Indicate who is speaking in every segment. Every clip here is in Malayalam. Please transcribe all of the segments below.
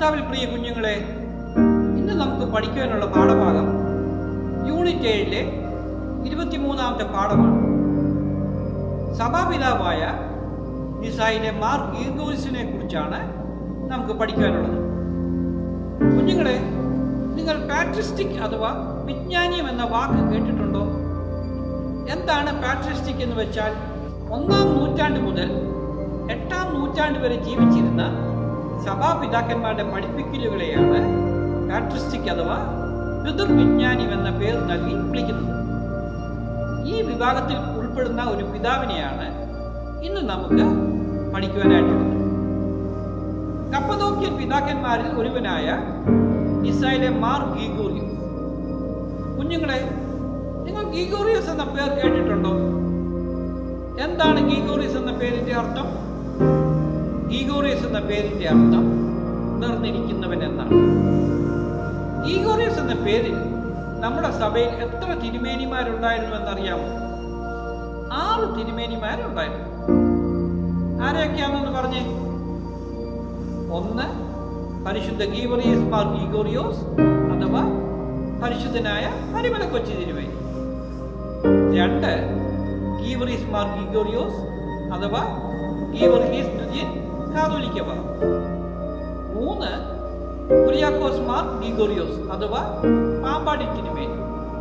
Speaker 1: കർത്താവിൽ പ്രിയ കുഞ്ഞുങ്ങളെ ഇന്ന് നമുക്ക് പഠിക്കുവാനുള്ള പാഠഭാഗം യൂണിറ്റ് ഏഴിലെ ഇരുപത്തിമൂന്നാമത്തെ പാഠമാണ് സഭാപിതാവായ നിസായിലെ മാർ ഗീർഗോസിനെ കുറിച്ചാണ് നമുക്ക് പഠിക്കുവാനുള്ളത് കുഞ്ഞുങ്ങളെ നിങ്ങൾ പാട്രിസ്റ്റിക് അഥവാ വിജ്ഞാനിയം എന്ന വാക്ക് കേട്ടിട്ടുണ്ടോ എന്താണ് പാട്രിസ്റ്റിക് എന്ന് വെച്ചാൽ ഒന്നാം നൂറ്റാണ്ട് മുതൽ എട്ടാം നൂറ്റാണ്ട് വരെ ജീവിച്ചിരുന്ന സഭാപിതാക്കന്മാരുടെ പഠിപ്പിക്കലുകളെയാണ് പാട്രിസ്റ്റിക് അഥവാ പിതൃവിജ്ഞാനിയം എന്ന പേര് നൽകി വിളിക്കുന്നത് ഈ വിഭാഗത്തിൽ ഉൾപ്പെടുന്ന ഒരു പിതാവിനെയാണ് ഇന്ന് നമുക്ക് പഠിക്കുവാനായിട്ടുള്ളത് കപ്പതോക്കിയൻ പിതാക്കന്മാരിൽ ഒരുവനായ ഇസ്രായേലെ മാർ ഗീഗോറിയോസ് കുഞ്ഞുങ്ങളെ നിങ്ങൾ ഗീഗോറിയസ് എന്ന പേർ കേട്ടിട്ടുണ്ടോ എന്താണ് ഗീഗോറിയസ് എന്ന പേരിന്റെ അർത്ഥം ഗീഗോറിയസ് എന്ന പേരിന്റെ അർത്ഥം നിർന്നിരിക്കുന്നവൻ എന്നാണ് ഗീഗോറിയസ് എന്ന പേരിൽ നമ്മുടെ സഭയിൽ എത്ര തിരുമേനിമാരുണ്ടായിരുന്നു എന്നറിയാമോ ആറ് തിരുമേനിമാരുണ്ടായിരുന്നു ആരെയൊക്കെയാണെന്ന് പറഞ്ഞേ ഒന്ന് പരിശുദ്ധ ഗീവറിയസ് മാർ ഗീഗോറിയോസ് അഥവാ പരിശുദ്ധനായ പരിമല കൊച്ചി തിരുമേനി രണ്ട് ഗീവറീസ് മാർ ഗീഗോറിയോസ് അഥവാ ഗീവറീസ് ദ്വിതീയൻ കാതോലിക്ക ബാബ മൂന്ന് കുര്യാക്കോസ് മാർ ഗീഗോറിയോസ് അഥവാ പാമ്പാടി തിരുമേനി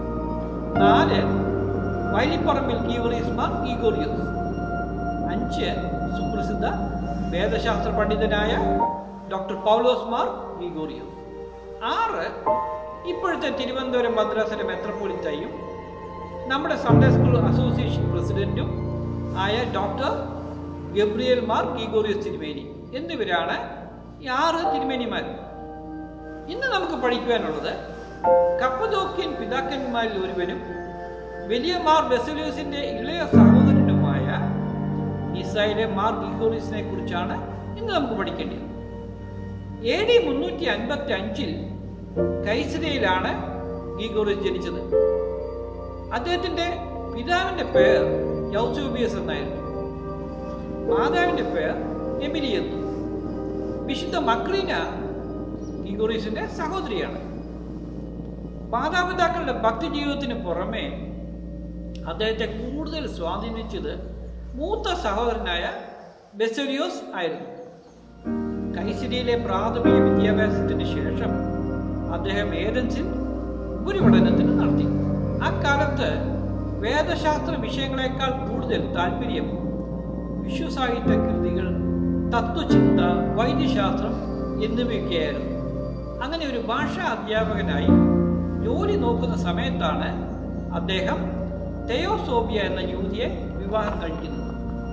Speaker 1: നാല് വൈലിപ്പറമ്പിൽ ഗീവറീസ് മാർ ഗീഗോറിയോസ് അഞ്ച് സുപ്രസിദ്ധ വേദശാസ്ത്ര പണ്ഡിതനായ ഡോക്ടർ പൗലോസ് മാർ ഗീഗോറിയോസ് ആറ് ഇപ്പോഴത്തെ തിരുവനന്തപുരം മദ്രാസിലെ മെത്രപ്പോളിത്തായും നമ്മുടെ സൺഡേ സ്കൂൾ അസോസിയേഷൻ പ്രസിഡന്റും ആയ ഡോക്ടർ ഗബ്രിയൽ മാർ ഗീഗോറിയസ് തിരുമേനി എന്നിവരാണ് ഈ ആറ് തിരുമേനിമാർ ഇന്ന് നമുക്ക് പഠിക്കുവാനുള്ളത് കപ്പദോക്യൻ പിതാക്കന്മാരിൽ ഒരുവനും വലിയ മാർ ബെസലിയോസിന്റെ ഇളയ സഹോദരനുമായ ഇസ്രായേലെ മാർ ഗീഗോറിയസിനെ കുറിച്ചാണ് ഇന്ന് നമുക്ക് പഠിക്കേണ്ടത് എ ഡി മുന്നൂറ്റി അൻപത്തി അഞ്ചിൽ കൈസരയിലാണ് ഗീഗോറിയസ് ജനിച്ചത് അദ്ദേഹത്തിന്റെ പിതാവിന്റെ പേർ യൗസൂബിയസ് എന്നായിരുന്നു മാതാവിന്റെ പേർ എമിലി എന്നു വിശുദ്ധ മക്രീന ഗീഗോറിയസിന്റെ സഹോദരിയാണ് മാതാപിതാക്കളുടെ ഭക്തി ജീവിതത്തിന് പുറമെ അദ്ദേഹത്തെ കൂടുതൽ സ്വാധീനിച്ചത് മൂത്ത സഹോദരനായ ബെസോരിയോസ് ആയിരുന്നു കൈസിരിയിലെ പ്രാഥമിക വിദ്യാഭ്യാസത്തിന് ശേഷം അദ്ദേഹം ഏതൻസിൽ ഉപരിപഠനത്തിന് നടത്തി അക്കാലത്ത് വേദശാസ്ത്ര വിഷയങ്ങളെക്കാൾ കൂടുതൽ താല്പര്യം വിശ്വസാഹിത്യ കൃതികൾ തത്വചിന്ത വൈദ്യശാസ്ത്രം എന്നിവയൊക്കെയായിരുന്നു അങ്ങനെ ഒരു ഭാഷാ അധ്യാപകനായി ജോലി നോക്കുന്ന സമയത്താണ് അദ്ദേഹം തെയോസോബിയ എന്ന യുവതിയെ വിവാഹം കഴിക്കുന്നത്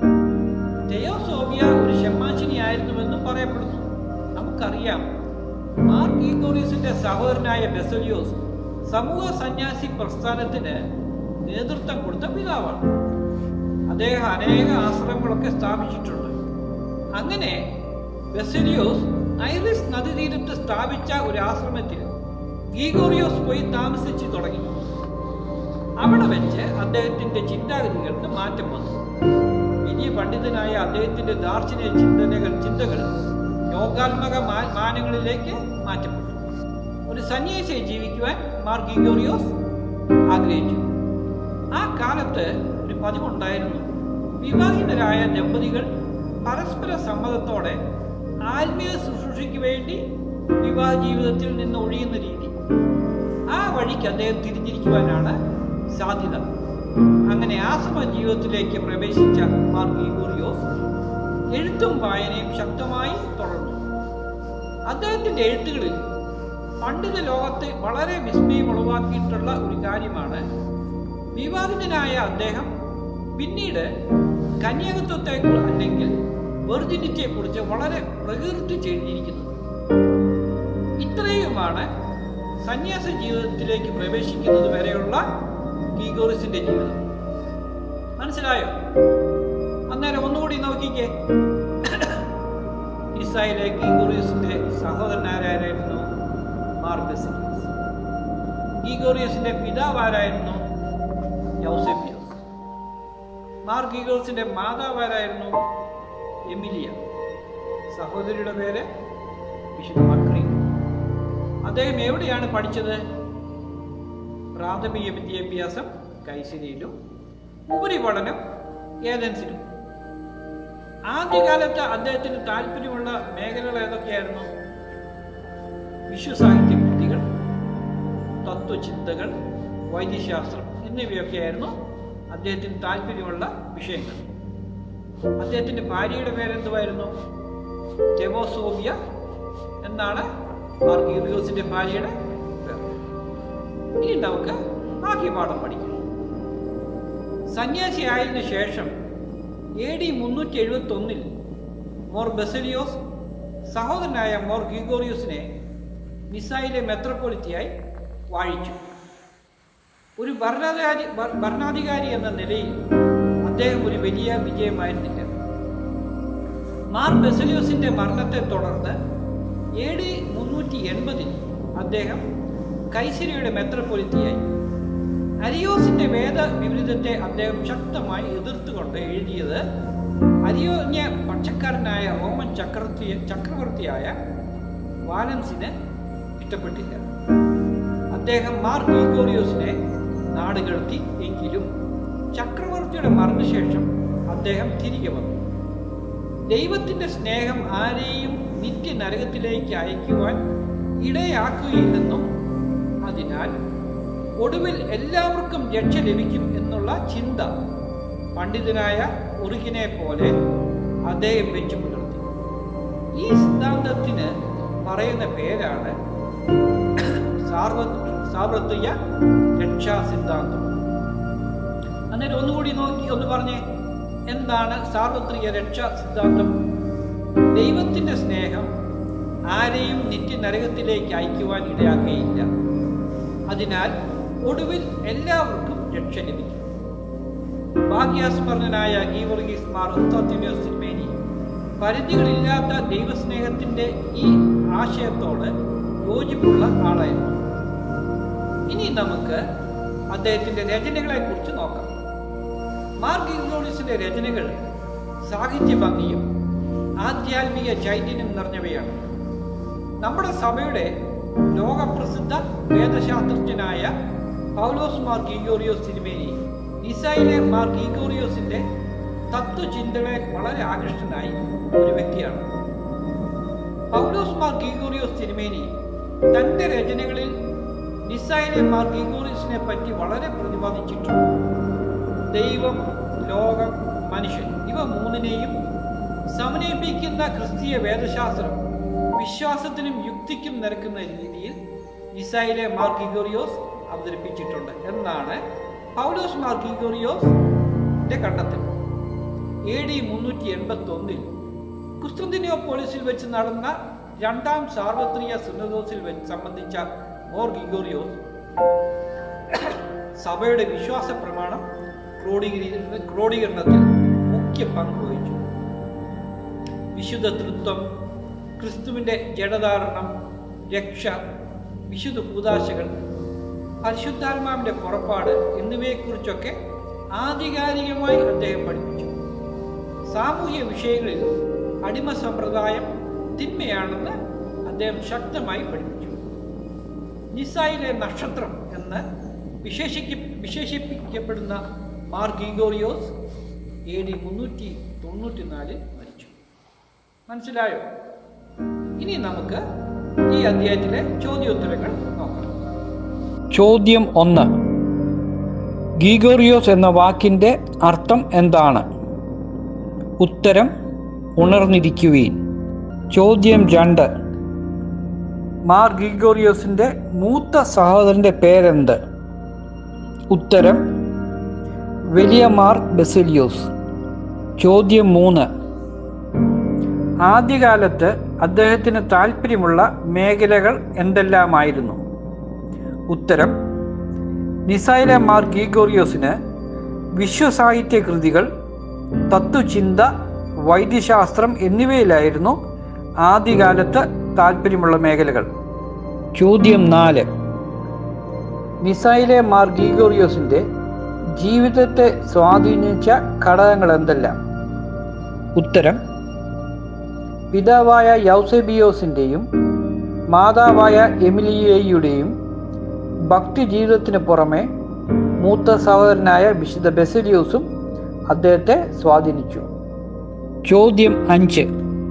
Speaker 1: തെയോസോബിയ ഒരു ഷെമ്മാശിനിയായിരുന്നുവെന്നും പറയപ്പെടുന്നു നമുക്കറിയാം മാർ ഗീഗോറിയസിന്റെ സഹോദരനായ ബെസലിയോസ് സമൂഹ സന്യാസി പ്രസ്ഥാനത്തിന് നേതൃത്വം കൊടുത്ത പിതാവാണ് അദ്ദേഹം അനേക ആശ്രമങ്ങളൊക്കെ സ്ഥാപിച്ചിട്ടുണ്ട് അങ്ങനെ ബെസലിയോസ് ഐറിസ് നദീതീരത്ത് സ്ഥാപിച്ച ഒരു ആശ്രമത്തിൽ ഗീഗോറിയോസ് പോയി താമസിച്ചു തുടങ്ങി അവിടെ വെച്ച് അദ്ദേഹത്തിന്റെ ചിന്താഗതികൾക്ക് മാറ്റം വന്നു വലിയ പണ്ഡിതനായ അദ്ദേഹത്തിന്റെ ദാർശനിക ചിന്തനകൾ ചിന്തകൾ യോഗാത്മക മാ- മാനങ്ങളിലേക്ക് മാറ്റപ്പെട്ടു ഒരു സന്യാസിയെ ജീവിക്കുവാൻ മാർ ഗീഗോറിയോസ് ആഗ്രഹിച്ചു ആ കാലത്ത് ഒരു പതിവുണ്ടായിരുന്നു വിവാഹിതരായ ദമ്പതികൾ പരസ്പര സമ്മതത്തോടെ ആത്മീയ ശുശ്രൂഷയ്ക്ക് വേണ്ടി വിവാഹ ജീവിതത്തിൽ നിന്ന് ഒഴിയുന്ന രീതി ആ വഴിക്ക് അദ്ദേഹം തിരിഞ്ഞിരിക്കുവാനാണ് സാധ്യത അങ്ങനെ ആശ്രമ ജീവിതത്തിലേക്ക് പ്രവേശിച്ച മാർ ഗീഗോറിയോസ് എഴുത്തും വായനയും ശക്തമായി തുടർന്നു അദ്ദേഹത്തിന്റെ എഴുത്തുകളിൽ പണ്ഡിത ലോകത്തെ വളരെ വിസ്മയം ഉളവാക്കിയിട്ടുള്ള ഒരു കാര്യമാണ് വിവാദിതനായ അദ്ദേഹം പിന്നീട് കന്യാകത്വത്തെ അല്ലെങ്കിൽ വെർജിനിറ്റിയെ കുറിച്ച് വളരെ പ്രകീർത്തിച്ച് എഴുതിയിരിക്കുന്നത് ഇത്രയുമാണ് സന്യാസ ജീവിതത്തിലേക്ക് പ്രവേശിക്കുന്നത് വരെയുള്ള ഗീഗോറിസിന്റെ ജീവിതം മനസ്സിലായോ അന്നേരം ഒന്നുകൂടി നോക്കിക്കേ ഇസ്രായേലെ ഗീഗോറിയസിന്റെ സഹോദരനാരായിരുന്നു മാർ ബെസിലിയസ് ഗീഗോറിയസിന്റെ പിതാവ് ആരായിരുന്നു യൗസെപ്പിയോസ് മാർ ഗീഗോറിയസിന്റെ മാതാവ് ആരായിരുന്നു എമിലിയ സഹോദരിയുടെ പേര് വിശുദ്ധ മക്രീന അദ്ദേഹം എവിടെയാണ് പഠിച്ചത് പ്രാഥമിക വിദ്യാഭ്യാസം കൈസിരിയിലും ഉപരിപഠനം ഏതൻസിലും ആദ്യകാലത്ത് അദ്ദേഹത്തിന് താല്പര്യമുള്ള മേഖലകൾ ഏതൊക്കെയായിരുന്നു വിശ്വസാഹിത്യ കൃതികൾ തത്വചിന്തകൾ വൈദ്യശാസ്ത്രം എന്നിവയൊക്കെയായിരുന്നു അദ്ദേഹത്തിന് താല്പര്യമുള്ള വിഷയങ്ങൾ അദ്ദേഹത്തിന്റെ ഭാര്യയുടെ പേരെന്തുവായിരുന്നു തെവോസോബിയ എന്നാണ് മാർഗീറിയോസിന്റെ ഭാര്യയുടെ പേര് ഇനി നമുക്ക് ബാക്കി പാഠം പഠിക്കാം സന്യാസിയായതിനു ശേഷം എ ഡി മുന്നൂറ്റി എഴുപത്തി ഒന്നിൽ മോർ ബെസലിയോസ് സഹോദരനായ മോർ ഗീഗോറിയോസിനെ നിസായിലെ മെത്രപ്പൊളിറ്റിയായി വാഴിച്ചു ഒരു ഭരണാധികാരി ഭ- ഭരണാധികാരി എന്ന നിലയിൽ അദ്ദേഹം ഒരു വലിയ വിജയമായിരുന്നില്ല മാർ ബെസലിയോസിന്റെ മരണത്തെ തുടർന്ന് എ ഡി മുന്നൂറ്റി എൺപതിൽ അദ്ദേഹം കൈസരിയുടെ മെത്രപ്പൊലിത്തിയായി അരിയോസിന്റെ വേദ വിപരീതത്തെ അദ്ദേഹം ശക്തമായി എതിർത്തുകൊണ്ട് എഴുതിയത് അരിയോന്യ പക്ഷക്കാരനായ റോമൻ ചക്രവർത്തി ചക്രവർത്തിയായ വാലൻസിന് ഇഷ്ടപ്പെട്ടില്ല അദ്ദേഹം മാർ ഗ്രിഗോറിയോസിനെ നാടുകടത്തി എങ്കിലും ചക്രവർത്തിയുടെ മരണശേഷം അദ്ദേഹം തിരികെ വന്നു ദൈവത്തിന്റെ സ്നേഹം ആരെയും നിത്യ നരകത്തിലേക്ക് അയക്കുവാൻ ഇടയാക്കുകയില്ലെന്നും അതിനാൽ ഒടുവിൽ എല്ലാവർക്കും രക്ഷ ലഭിക്കും എന്നുള്ള ചിന്ത പണ്ഡിതനായ ഒറിഗിനെ പോലെ അദ്ദേഹം വെച്ചു പുലർത്തി ഈ സിദ്ധാന്തത്തിന് പറയുന്ന പേരാണ് സാർവ- സാർവത്രിക രക്ഷാ സിദ്ധാന്തം അന്നേരം ഒന്നുകൂടി നോക്കി ഒന്ന് പറഞ്ഞേ എന്താണ് സാർവത്രിക രക്ഷാ സിദ്ധാന്തം ദൈവത്തിന്റെ സ്നേഹം ആരെയും നിത്യ നരകത്തിലേക്ക് അയക്കുവാൻ ഇടയാക്കുകയില്ല അതിനാൽ ഒടുവിൽ എല്ലാവർക്കും രക്ഷ ലഭിക്കും ഭാഗ്യാസ്മരണനായ ഗീവർഗീസ് മാർ ഒസ്താത്തിമിയോസ് തിരുമേനി പരിധികളില്ലാത്ത ദൈവസ്നേഹത്തിന്റെ ഈ ആശയത്തോട് യോജിപ്പുള്ള ആളായിരുന്നു ഇനി നമുക്ക് അദ്ദേഹത്തിന്റെ രചനകളെ കുറിച്ച് നോക്കാം മാർ ഗീവർഗീസിന്റെ രചനകൾ സാഹിത്യ ഭംഗിയും ആധ്യാത്മിക ചൈതന്യം നിറഞ്ഞവയാണ് നമ്മുടെ സഭയുടെ ലോകപ്രസിദ്ധ വേദശാസ്ത്രജ്ഞനായ പൗലോസ് മാർ ഗീഗോറിയോസ് തിരുമേനി ഇസൈലെ മാർ ഗീഗോറിയോസിന്റെ തത്വചിന്തകളെ വളരെ ആകൃഷ്ടനായി ഒരു വ്യക്തിയാണ് പൗലോസ് മാർ ഗീഗോറിയോസ് തിരുമേനി തന്റെ രചനകളിൽ നിസൈലെ മാർ ഗീഗോറിയോസിനെ പറ്റി വളരെ പ്രതിപാദിച്ചിട്ടുണ്ട് ദൈവം ലോകം മനുഷ്യൻ ഇവ മൂന്നിനെയും സമന്വയിപ്പിക്കുന്ന ക്രിസ്തീയ വേദശാസ്ത്രം വിശ്വാസത്തിനും യുക്തിക്കും നിരക്കുന്ന രീതിയിൽ ഇസൈലെ മാർ ഗിഗോറിയോസ് അവതരിപ്പിച്ചിട്ടുണ്ട് എന്നാണ് പൗലോസ് മാർ ഗിഗോറിയോസിന്റെ കണ്ടെത്തൽ എ ഡി മുന്നൂറ്റി എൺപത്തി ഒന്നിൽ കുസ്തുന്തിനിയോപോളിസിൽ വെച്ച് നടന്ന രണ്ടാം സാർവത്രിക സുന്നദോസിൽ വെച്ച് സംബന്ധിച്ച മോർ ഗിഗോറിയോസ് സഭയുടെ വിശ്വാസ പ്രമാണം ക്രോഡീകരി- ക്രോഡീകരണത്തിൽ മുഖ്യ പങ്ക് വഹിച്ചു വിശുദ്ധ തൃത്വം ക്രിസ്തുവിന്റെ ജഡധാരണം രക്ഷ വിശുദ്ധ കൂതാശകൾ പരിശുദ്ധാത്മാവിന്റെ പുറപ്പാട് എന്നിവയെക്കുറിച്ചൊക്കെ ആധികാരികമായി അദ്ദേഹം പഠിപ്പിച്ചു സാമൂഹ്യ വിഷയങ്ങളിൽ അടിമ സമ്പ്രദായം തിന്മയാണെന്ന് അദ്ദേഹം ശക്തമായി പഠിപ്പിച്ചു നിസായിലെ നക്ഷത്രം എന്ന് വിശേഷിക്ക വിശേഷിപ്പിക്കപ്പെടുന്ന മാർ ഗീഗോറിയോസ് എ ഡി മുന്നൂറ്റി തൊണ്ണൂറ്റിനാലിൽ മരിച്ചു മനസ്സിലായോ ഇനി നമുക്ക് ഈ അധ്യായത്തിലെ ചോദ്യോത്തരങ്ങൾ നോക്കാം
Speaker 2: ചോദ്യം ഒന്ന് ഗീഗോറിയോസ് എന്ന വാക്കിൻ്റെ അർത്ഥം എന്താണ് ഉത്തരം ഉണർന്നിരിക്കുവീൻ ചോദ്യം രണ്ട് മാർ ഗീഗോറിയോസിൻ്റെ മൂത്ത സഹോദരൻ്റെ പേരെന്ത് ഉത്തരം വലിയ മാർ ബെസിലിയോസ് ചോദ്യം മൂന്ന് ആദ്യകാലത്ത് അദ്ദേഹത്തിന് താല്പര്യമുള്ള മേഖലകൾ എന്തെല്ലാമായിരുന്നു ഉത്തരം നിസൈല മാർ ഗീഗോറിയോസിന് വിശ്വസാഹിത്യ കൃതികൾ തത്വചിന്ത വൈദ്യശാസ്ത്രം എന്നിവയിലായിരുന്നു ആദ്യകാലത്ത് താല്പര്യമുള്ള മേഖലകൾ ചോദ്യം നാല് നിസൈലെ മാർ ഗീഗോറിയോസിന്റെ ജീവിതത്തെ സ്വാധീനിച്ച ഘടകങ്ങൾ എന്തെല്ലാം ഉത്തരം പിതാവായ യൗസെബിയോസിൻ്റെയും മാതാവായ എമിലിയയുടെയും ഭക്തി ജീവിതത്തിന് പുറമെ മൂത്ത സഹോദരനായ വിശുദ്ധ ബെസലിയോസും അദ്ദേഹത്തെ സ്വാധീനിച്ചു ചോദ്യം അഞ്ച്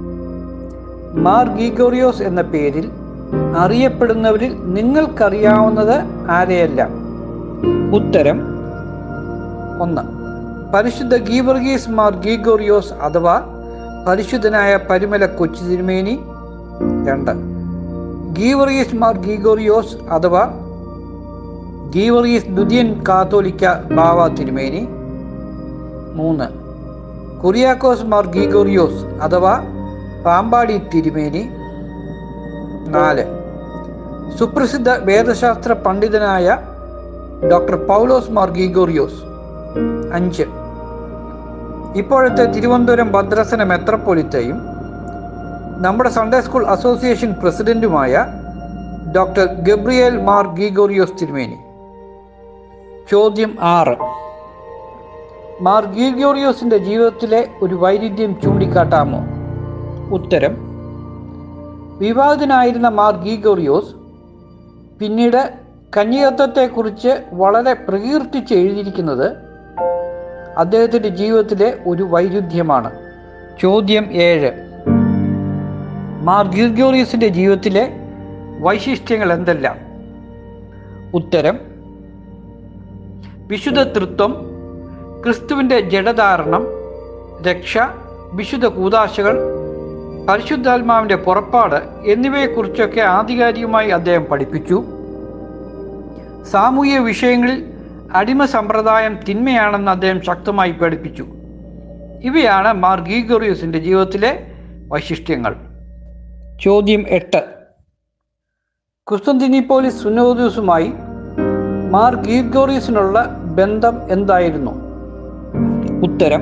Speaker 2: മാർ ഗീഗോറിയോസ് എന്ന പേരിൽ അറിയപ്പെടുന്നവരിൽ നിങ്ങൾക്കറിയാവുന്നത് ആരെയെല്ലാം ഉത്തരം ഒന്ന് പരിശുദ്ധ ഗീവർഗീസ് മാർ ഗീഗോറിയോസ് അഥവാ പരിശുദ്ധനായ പരിമല കൊച്ചു തിരുമേനി രണ്ട് ഗീവർഗീസ് മാർ ഗീഗോറിയോസ് അഥവാ ഗീവർഗീസ് ദുതിയൻ കാത്തോലിക്ക ബാവ തിരുമേനി മൂന്ന് കുറിയാക്കോസ് മാർ ഗീഗോറിയോസ് അഥവാ പാമ്പാടി തിരുമേനി നാല് സുപ്രസിദ്ധ വേദശാസ്ത്ര പണ്ഡിതനായ ഡോക്ടർ പൗലോസ് മാർ ഗീഗോറിയോസ് അഞ്ച് ഇപ്പോഴത്തെ തിരുവനന്തപുരം ഭദ്രസന മെത്രപ്പൊലിത്തയും നമ്മുടെ സൺഡേ സ്കൂൾ അസോസിയേഷൻ പ്രസിഡന്റുമായ ഡോക്ടർ ഗബ്രിയേൽ മാർ ഗീഗോറിയോസ് തിരുമേനി ചോദ്യം ആറ് മാർ ഗീഗോറിയോസിന്റെ ജീവിതത്തിലെ ഒരു വൈരുദ്ധ്യം ചൂണ്ടിക്കാട്ടാമോ ഉത്തരം വിവാഹിതനായിരുന്ന മാർ ഗീഗോറിയോസ് പിന്നീട് കന്യകത്വത്തെക്കുറിച്ച് വളരെ പ്രകീർത്തിച്ച് എഴുതിയിരിക്കുന്നത് അദ്ദേഹത്തിൻ്റെ ജീവിതത്തിലെ ഒരു വൈരുദ്ധ്യമാണ് ചോദ്യം ഏഴ് മാർ ഗീർഗോറിയസിൻ്റെ ജീവിതത്തിലെ വൈശിഷ്ട്യങ്ങൾ എന്തെല്ലാം ഉത്തരം വിശുദ്ധ തൃത്വം ക്രിസ്തുവിൻ്റെ ജഡധാരണം രക്ഷ വിശുദ്ധ കൂതാശകൾ പരിശുദ്ധാത്മാവിൻ്റെ പുറപ്പാട് എന്നിവയെക്കുറിച്ചൊക്കെ ആധികാരികമായി അദ്ദേഹം പഠിപ്പിച്ചു സാമൂഹിക വിഷയങ്ങളിൽ അടിമ സമ്പ്രദായം തിന്മയാണെന്ന് അദ്ദേഹം ശക്തമായി പഠിപ്പിച്ചു ഇവയാണ് മാർ ഗീഗോറിയസിൻ്റെ ജീവിതത്തിലെ വൈശിഷ്ട്യങ്ങൾ ചോദ്യം എട്ട് കുസ്തന്തിനിപ്പോലിസ് സുനോദൂസുമായി മാർ ഗീർഗോറിയസിനുള്ള ബന്ധം എന്തായിരുന്നു ഉത്തരം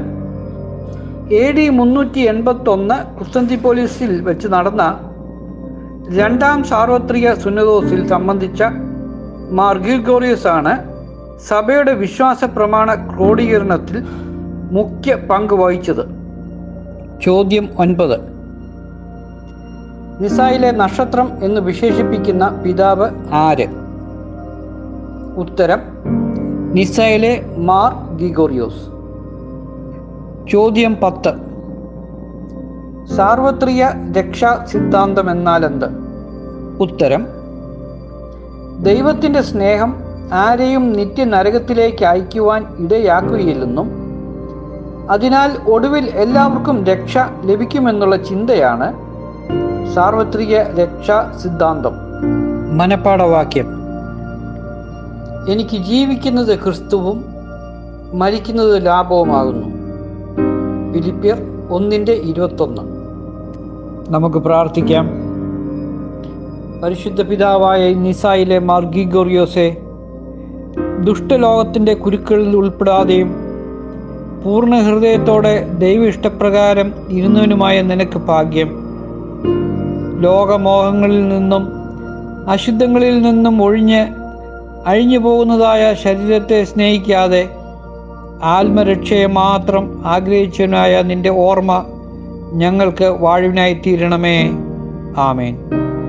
Speaker 2: എ ഡി മുന്നൂറ്റി എൺപത്തി ഒന്ന് കുസ്തന്തിപ്പോലിസിൽ വെച്ച് നടന്ന രണ്ടാം സാർവത്രിക സുന്നതോസിൽ സംബന്ധിച്ച മാർ ഗീർഗോറിയസ് ആണ് സഭയുടെ വിശ്വാസ പ്രമാണ ക്രോഡീകരണത്തിൽ മുഖ്യ പങ്ക് വഹിച്ചത് ചോദ്യം ഒൻപത് നിസായിലെ നക്ഷത്രം എന്ന് വിശേഷിപ്പിക്കുന്ന പിതാവ് ആര് ഉത്തരം നിസായിലെ മാർ ഗിഗോറിയോസ് ചോദ്യം പത്ത് സാർവത്രിക രക്ഷാ സിദ്ധാന്തം എന്നാൽ എന്ത് ഉത്തരം ദൈവത്തിൻ്റെ സ്നേഹം ആരെയും നിത്യനരകത്തിലേക്ക് അയക്കുവാൻ ഇടയാക്കുകയില്ലെന്നും അതിനാൽ ഒടുവിൽ എല്ലാവർക്കും രക്ഷ ലഭിക്കുമെന്നുള്ള ചിന്തയാണ് സാർവത്രിക രക്ഷാ സിദ്ധാന്തം മനപ്പാടവാക്യം എനിക്ക് ജീവിക്കുന്നത് ക്രിസ്തുവും മരിക്കുന്നത് ലാഭവുമാകുന്നു ഫിലിപ്പിയർ ഒന്നിൻ്റെ ഇരുപത്തൊന്ന് നമുക്ക് പ്രാർത്ഥിക്കാം പരിശുദ്ധ പിതാവായ നിസായിലെ മാർ ഗിഗോറിയോസെ ദുഷ്ടലോകത്തിൻ്റെ കുരുക്കളിൽ ഉൾപ്പെടാതെയും പൂർണ്ണ ഹൃദയത്തോടെ ദൈവ ഇഷ്ടപ്രകാരം ഇരുന്നവനുമായ നിനക്ക് ഭാഗ്യം ലോകമോഹങ്ങളിൽ നിന്നും അശുദ്ധങ്ങളിൽ നിന്നും ഒഴിഞ്ഞ് അഴിഞ്ഞു പോകുന്നതായ ശരീരത്തെ സ്നേഹിക്കാതെ ആത്മരക്ഷയെ മാത്രം ആഗ്രഹിച്ചവനായ നിന്റെ ഓർമ്മ ഞങ്ങൾക്ക് വാഴുവിനായി തീരണമേ ആമേൻ